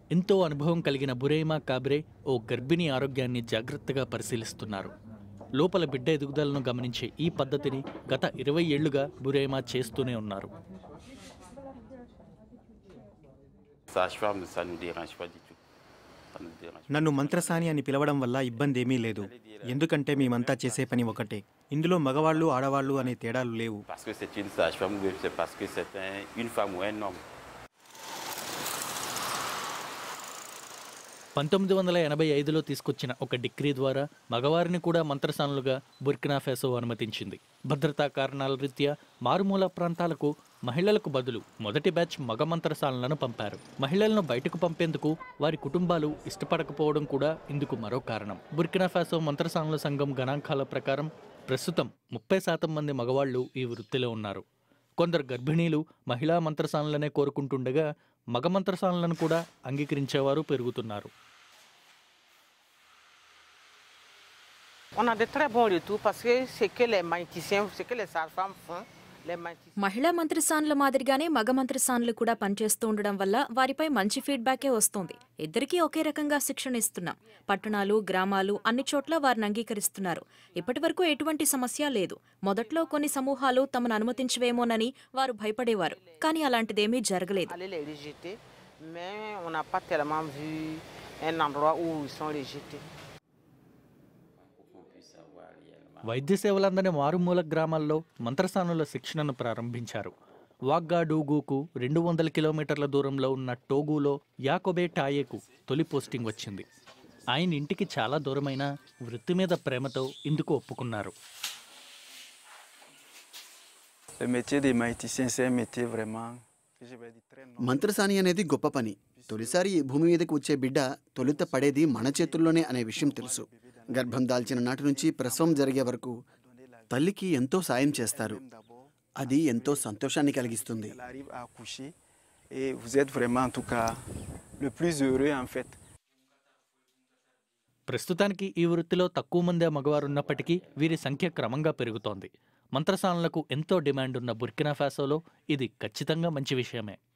ఎంతో అనుభవం కలిగిన బురేమా కాబ్రే ఓ గర్భిణి ఆరోగ్యాన్ని జాగ్రత్తగా పరిశీలిస్తున్నారు లోపల బిడ్డ ఎదుగుదలను గమనించే ఈ పద్ధతిని గత ఇరవై ఏళ్లుగా బురేమా చేస్తూనే ఉన్నారు Sage-femme, ça ne nous dérange pas du tout. Ça ne nous dérange pas. నన్ను మంత్రసాని అని పిలవడం వల్ల ఇబ్బంది ఏమీ లేదు ఎందుకంటే మేమంతా చేసే పని ఒకటే ఇందులో మగవాళ్ళు ఆడవాళ్ళు అనే తేడాలు లేవు Parce que c'est une sage-femme ou c'est parce que c'est un- une femme ou un homme. పంతొమ్మిది వందల ఎనభై ఐదులో తీసుకొచ్చిన ఒక డిగ్రీ ద్వారా మగవారిని కూడా మంత్రసానులుగా బుర్కినా ఫెసో అనుమతించింది భద్రతా కారణాల రీత్యా మారుమూల ప్రాంతాలకు మహిళలకు బదులు మొదటి బ్యాచ్ మగ మంత్రసానులను పంపారు మహిళలను బయటకు పంపేందుకు వారి కుటుంబాలు ఇష్టపడకపోవడం కూడా ఇందుకు మరో కారణం బుర్కినా ఫాసో మంత్రసానుల సంఘం గణాంకాల ప్రకారం ప్రస్తుతం ముప్పై శాతం మంది మగవాళ్లు ఈ వృత్తిలో ఉన్నారు కొందరు గర్భిణీలు మహిళా మంత్రసానులనే కోరుకుంటుండగా మగ మంత్రసానులను కూడా అంగీకరించేవారు పెరుగుతున్నారు On a de très bons retours parce que ce que les magnéticiens, ce que les sages-femmes font, les magnéticiens. మహిళా మంత్రసానుల మాదిరిగానే మగ మంత్రసానులు కూడా పనిచేస్తూ ఉండడం వల్ల వారిపై మంచి ఫీడ్బ్యాకే వస్తోంది ఇద్దరికీ ఒకే రకంగా శిక్షణ ఇస్తున్నాం పట్టణాలు గ్రామాలు అన్ని చోట్ల వారిని అంగీకరిస్తున్నారు ఇప్పటి వరకు ఎటువంటి సమస్య లేదు మొదట్లో కొన్ని సమూహాలు తమను అనుమతించవేమోనని వారు భయపడేవారు కానీ అలాంటిదేమీ జరగలేదు Aller les rejeter, mais on n'a pas tellement vu un endroit où ils sont rejetés. వైద్య సేవలందని మారుమూల గ్రామాల్లో మంత్రసానుల శిక్షణను ప్రారంభించారు వాగ్గాడూగూకు రెండు వందల కిలోమీటర్ల దూరంలో ఉన్న టోగులో యాకోబే టాయేకు తొలి పోస్టింగ్ వచ్చింది ఆయన ఇంటికి చాలా దూరమైన వృత్తి మీద ప్రేమతో ఇందుకు ఒప్పుకున్నారు Le métier des magnéticiens, c'est un métier vraiment, que je vais dire, très noble. మంత్రసాని అనేది గొప్ప పని తొలిసారి ఈ భూమి మీదకి వచ్చే బిడ్డ తొలుత పడేది మన చేతుల్లోనే అనే విషయం తెలుసు గర్భం దాల్చిన నాటి నుంచి ప్రసవం జరిగే వరకు తల్లికి ఎంతో సాయం చేస్తారు అది ఎంతో సంతోషాన్ని కలిగిస్తుంది Elle arrive à accoucher et vous êtes vraiment en tout cas le plus heureux en fait. ప్రస్తుతానికి ఈ వృత్తిలో తక్కువ మందే మగవారున్నప్పటికీ వీరి సంఖ్య క్రమంగా పెరుగుతోంది మంత్రసానులకు ఎంతో డిమాండ్ ఉన్న బుర్కినా ఫాసోలో ఇది ఖచ్చితంగా మంచి విషయమే